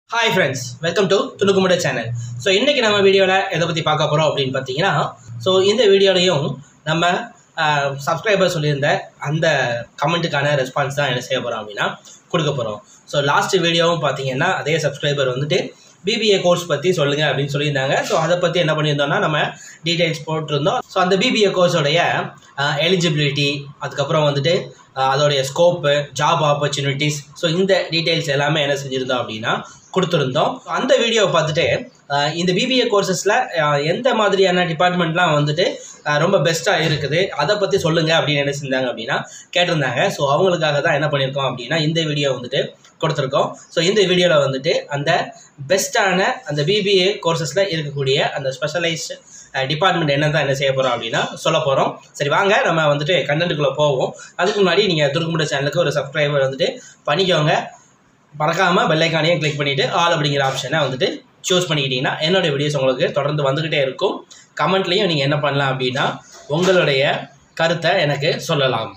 hi friends welcome to துணுக்குமுட channel so இன்றைக்கி நம்ம வீடியோவில் எதை பற்றி பார்க்க போகிறோம் அப்படின்னு பார்த்தீங்கன்னா ஸோ இந்த வீடியோலையும் நம்ம சப்ஸ்கிரைபர் சொல்லியிருந்த அந்த கமெண்ட்டுக்கான ரெஸ்பான்ஸ் தான் என்ன செய்ய போகிறோம் அப்படின்னா கொடுக்க போகிறோம் ஸோ லாஸ்ட் வீடியோவும் பார்த்தீங்கன்னா அதே சப்ஸ்கிரைபர் வந்துட்டு பிபிஏ கோர்ஸ் பற்றி சொல்லுங்கள் அப்படின்னு சொல்லியிருந்தாங்க ஸோ அதை பற்றி என்ன பண்ணியிருந்தோம்னா நம்ம டீட்டெயில்ஸ் போட்டிருந்தோம் ஸோ அந்த பிபிஏ கோர்ஸோடைய எலிஜிபிலிட்டி அதுக்கப்புறம் வந்துட்டு அஹ், அதோடைய ஸ்கோப்பு ஜாப் ஆப்பர்ச்சுனிட்டிஸ் ஸோ இந்த டீட்டெயில்ஸ் எல்லாமே என்ன செஞ்சுருந்தோம் அப்படின்னா கொடுத்துருந்தோம் அந்த வீடியோவை பார்த்துட்டு அஹ், இந்த பிபிஏ கோர்சஸில் எந்த மாதிரியான டிபார்ட்மெண்ட்லாம் வந்துட்டு அஹ், ரொம்ப பெஸ்ட்டாக இருக்குது அதை பற்றி சொல்லுங்கள் அப்படின்னு என்ன செஞ்சாங்க அப்படின்னா கேட்டிருந்தாங்க ஸோ அவங்களுக்காக தான் என்ன பண்ணியிருக்கோம் அப்படின்னா இந்த வீடியோ வந்துட்டு கொடுத்துருக்கோம் ஸோ இந்த வீடியோவில் வந்துட்டு அந்த பெஸ்ட்டான அந்த பிபிஏ கோர்சஸில் இருக்கக்கூடிய அந்த ஸ்பெஷலைஸ்ட் டிபார்ட்மெண்ட் என்ன தான் என்ன செய்ய போகிறோம் அப்படின்னா சொல்ல போகிறோம் சரி வாங்க நம்ம வந்துட்டு கண்டென்ட்டுக்குள்ளே போவோம் அதுக்கு முன்னாடி நீங்கள் துருக்குமுட சேனலுக்கு ஒரு சப்ஸ்கிரைபர் வந்துட்டு பண்ணிக்கோங்க மறக்காமல் பெல்லைக்கானையும் கிளிக் பண்ணிவிட்டு ஆல் அப்படிங்கிற ஆப்ஷனை வந்துட்டு சூஸ் பண்ணிக்கிட்டீங்கன்னா என்னோடய வீடியோஸ் உங்களுக்கு தொடர்ந்து வந்துக்கிட்டே இருக்கும் கமெண்ட்லேயும் நீங்கள் என்ன பண்ணலாம் அப்படின்னா உங்களுடைய கருத்தை எனக்கு சொல்லலாம்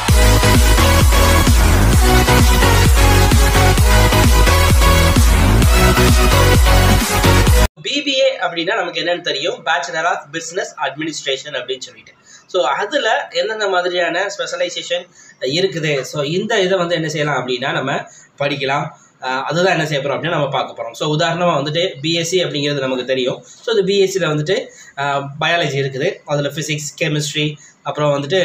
பிபிஏ அப்படின்னா நமக்கு என்னன்னு தெரியும் பேச்சுலர் ஆஃப் பிஸ்னஸ் அட்மினிஸ்ட்ரேஷன் அப்படின்னு சொல்லிட்டு ஸோ அதில் எந்தெந்த மாதிரியான ஸ்பெஷலைசேஷன் இருக்குது ஸோ இந்த இதை வந்து என்ன செய்யலாம் அப்படின்னா நம்ம படிக்கலாம் அஹ் அதுதான் என்ன செய்ய போகிறோம் அப்படின்னா நம்ம பார்க்க போகிறோம் ஸோ உதாரணமாக வந்துட்டு பிஎஸ்சி அப்படிங்கிறது நமக்கு தெரியும் ஸோ இந்த பிஎஸ்சியில் வந்துட்டு பயாலஜி இருக்குது அதில் ஃபிசிக்ஸ் கெமிஸ்ட்ரி அப்புறம் வந்துட்டு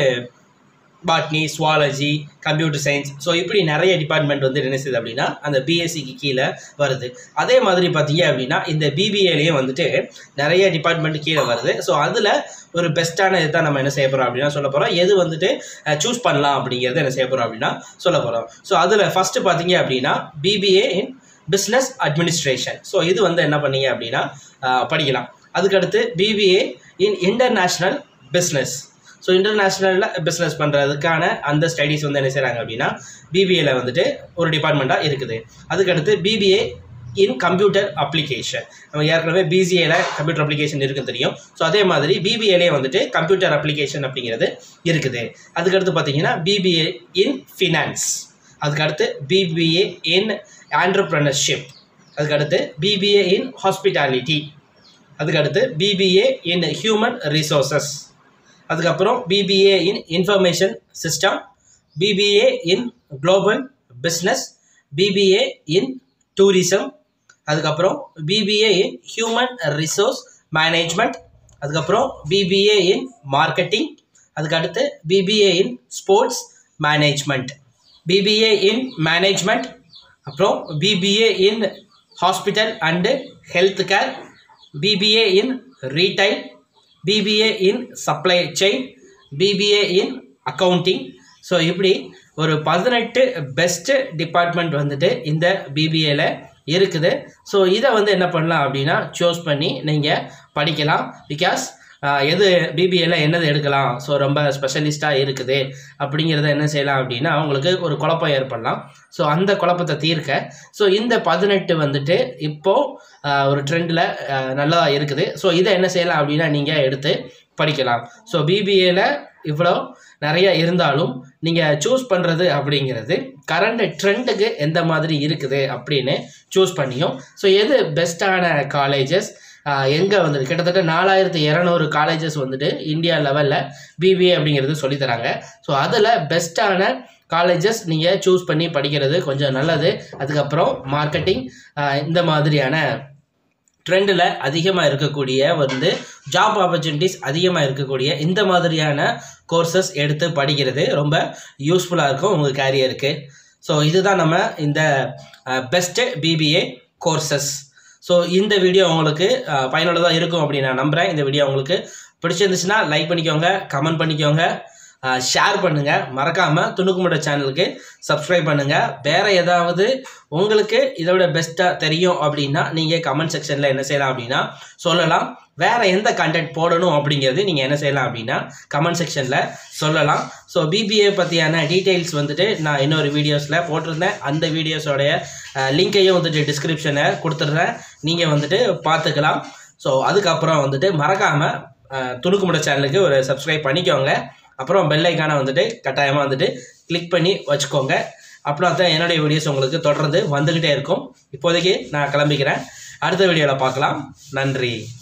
botany zoology computer science so இப்படி நிறைய டிபார்ட்மெண்ட் வந்து என்ன செய்யுது அப்படின்னா அந்த பிஎஸ்சிக்கு கீழே வருது அதே மாதிரி பார்த்தீங்க அப்படின்னா இந்த பிபிஏலையும் வந்துட்டு நிறைய டிபார்ட்மெண்ட் கீழே வருது ஸோ அதில் ஒரு பெஸ்ட்டான இதுதான் நம்ம என்ன செய்ய போகிறோம் அப்படின்னா சொல்ல போகிறோம் எது வந்துட்டு சூஸ் பண்ணலாம் அப்படிங்கிறத என்ன செய்ய போகிறோம் அப்படின்னா சொல்ல போகிறோம் ஸோ அதில் ஃபஸ்ட்டு பார்த்தீங்க அப்படின்னா BBA in business administration so இது வந்து என்ன பண்ணீங்க அப்படின்னா அஹ், படிக்கலாம் அதுக்கடுத்து BBA in international business so இன்டர்நேஷ்னலில் பிஸ்னஸ் பண்ணுறதுக்கான அந்த ஸ்டடீஸ் வந்து என்ன செய்கிறாங்க அப்படின்னா பிபிஏல வந்துட்டு ஒரு டிபார்ட்மெண்ட்டாக இருக்குது அதுக்கடுத்து பிபிஏ இன் கம்ப்யூட்டர் அப்ளிகேஷன் நம்ம ஏற்கனவே பிசிஏல கம்ப்யூட்டர் அப்ளிகேஷன் இருக்குன்னு தெரியும் ஸோ அதே மாதிரி பிபிஏலே வந்துட்டு கம்ப்யூட்டர் அப்ளிகேஷன் அப்படிங்கிறது இருக்குது அதுக்கடுத்து பார்த்தீங்கன்னா பிபிஏ இன் ஃபினான்ஸ் அதுக்கடுத்து பிபிஏ இன் ஆண்டர்ப்ரனர்ஷிப் அதுக்கடுத்து பிபிஏ இன் ஹாஸ்பிட்டாலிட்டி அதுக்கடுத்து பிபிஏ இன் ஹியூமன் ரிசோர்சஸ் அதுக்கப்புறம் BBA in information system BBA in global business BBA in tourism அதுக்கப்புறம் BBA in human resource management அதுக்கப்புறம் பிபிஏ இன் மார்க்கெட்டிங் அதுக்கடுத்து BBA in sports management BBA in management அப்புறம் BBA in hospital and health care BBA in retail BBA in supply chain BBA in accounting so இப்படி ஒரு பதினெட்டு best department வந்துட்டு இந்த பிபிஏல இருக்குது so இதை வந்து என்ன பண்ணலாம் அப்படின்னா சூஸ் பண்ணி நீங்கள் படிக்கலாம் பிகாஸ் எது பிபிஏல என்னது எடுக்கலாம் ஸோ ரொம்ப ஸ்பெஷலிஸ்ட்டாக இருக்குது அப்படிங்கிறத என்ன செய்யலாம் அப்படின்னா உங்களுக்கு ஒரு குழப்பம் ஏற்படலாம் ஸோ அந்த குழப்பத்தை தீர்க்க ஸோ இந்த பதினெட்டு வந்துட்டு இப்போது ஒரு ட்ரெண்டில் நல்லா இருக்குது ஸோ இதை என்ன செய்யலாம் அப்படின்னா நீங்கள் எடுத்து படிக்கலாம் ஸோ பிபிஏல இவ்வளோ நிறைய இருந்தாலும் நீங்கள் சூஸ் பண்ணுறது அப்படிங்கிறது கரண்ட் ட்ரெண்டுக்கு எந்த மாதிரி இருக்குது அப்படின்னு சூஸ் பண்ணியும் ஸோ எது பெஸ்ட்டான காலேஜஸ் எங்கே வந்துட்டு கிட்டத்தட்ட நாலாயிரத்தி இரநூறு காலேஜஸ் வந்துட்டு இந்தியா லெவலில் பிபிஏ அப்படிங்கிறது சொல்லித்தராங்க ஸோ அதில் பெஸ்ட்டான காலேஜஸ் நீங்கள் சூஸ் பண்ணி படிக்கிறது கொஞ்சம் நல்லது அதுக்கப்புறம் மார்க்கெட்டிங் இந்த மாதிரியான ட்ரெண்டில் அதிகமாக இருக்கக்கூடிய வந்து ஜாப் ஆப்பர்ச்சுனிட்டிஸ் அதிகமாக இருக்கக்கூடிய இந்த மாதிரியான கோர்சஸ் எடுத்து படிக்கிறது ரொம்ப யூஸ்ஃபுல்லாக இருக்கும் உங்கள் கேரியருக்கு ஸோ இதுதான் நம்ம இந்த பெஸ்ட்டு பிபிஏ கோர்சஸ் ஸோ இந்த வீடியோ உங்களுக்கு பயனுள்ளதாக இருக்கும் அப்படின்னு நான் நம்புகிறேன் இந்த வீடியோ உங்களுக்கு பிடிச்சிருந்துச்சுன்னா லைக் பண்ணிக்கோங்க கமெண்ட் பண்ணிக்கோங்க ஷேர் பண்ணுங்கள் மறக்காமல் துணுக்குமுட சேனலுக்கு சப்ஸ்கிரைப் பண்ணுங்கள் வேறு ஏதாவது உங்களுக்கு இதை விட பெஸ்ட்டாக தெரியும் அப்படின்னா நீங்கள் கமெண்ட் செக்ஷனில் என்ன செய்யலாம் அப்படின்னா சொல்லலாம் வேறு எந்த கண்டென்ட் போடணும் அப்படிங்கிறது நீங்கள் என்ன செய்யலாம் அப்படின்னா கமெண்ட் செக்ஷனில் சொல்லலாம் ஸோ பிபிஏ பற்றியான டீட்டெயில்ஸ் வந்துட்டு நான் இன்னொரு வீடியோஸில் போட்டிருந்தேன் அந்த வீடியோஸோடைய லிங்கையும் வந்துட்டு டிஸ்கிரிப்ஷனில் கொடுத்துட்றேன் நீங்கள் வந்துட்டு பார்த்துக்கலாம் ஸோ அதுக்கப்புறம் வந்துட்டு மறக்காமல் துணுக்குமுட சேனலுக்கு ஒரு சப்ஸ்கிரைப் பண்ணிக்கோங்க அப்புறம் பெல் ஐக்கானை வந்துட்டு கட்டாயமாக வந்துட்டு கிளிக் பண்ணி வச்சுக்கோங்க அப்படின்னா தான் என்னுடைய வீடியோஸ் உங்களுக்கு தொடர்ந்து வந்துக்கிட்டே இருக்கும் இப்போதைக்கு நான் கிளம்பிக்கிறேன் அடுத்த வீடியோவில் பார்க்கலாம் நன்றி